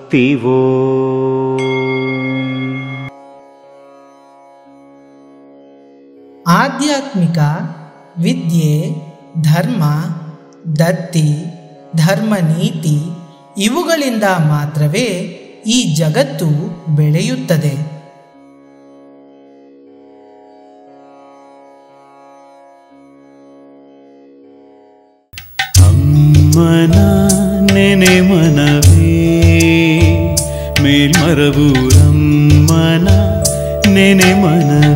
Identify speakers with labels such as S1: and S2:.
S1: ಭಕ್ತಿವೋ
S2: ಆಧ್ಯಾತ್ಮಿಕ ವಿದ್ಯೆ ಧರ್ಮ ದತ್ತಿ ಧರ್ಮನೀತಿ ಇವುಗಳಿಂದ ಮಾತ್ರವೇ ಈ ಜಗತ್ತು ಬೆಳೆಯುತ್ತದೆ
S1: ಅಮ್ಮನ ನೆನೆ ಮನವೇ ಮೇಲ್ಮರವು ಅಮ್ಮನ ನೆನೆ ಮನವೇ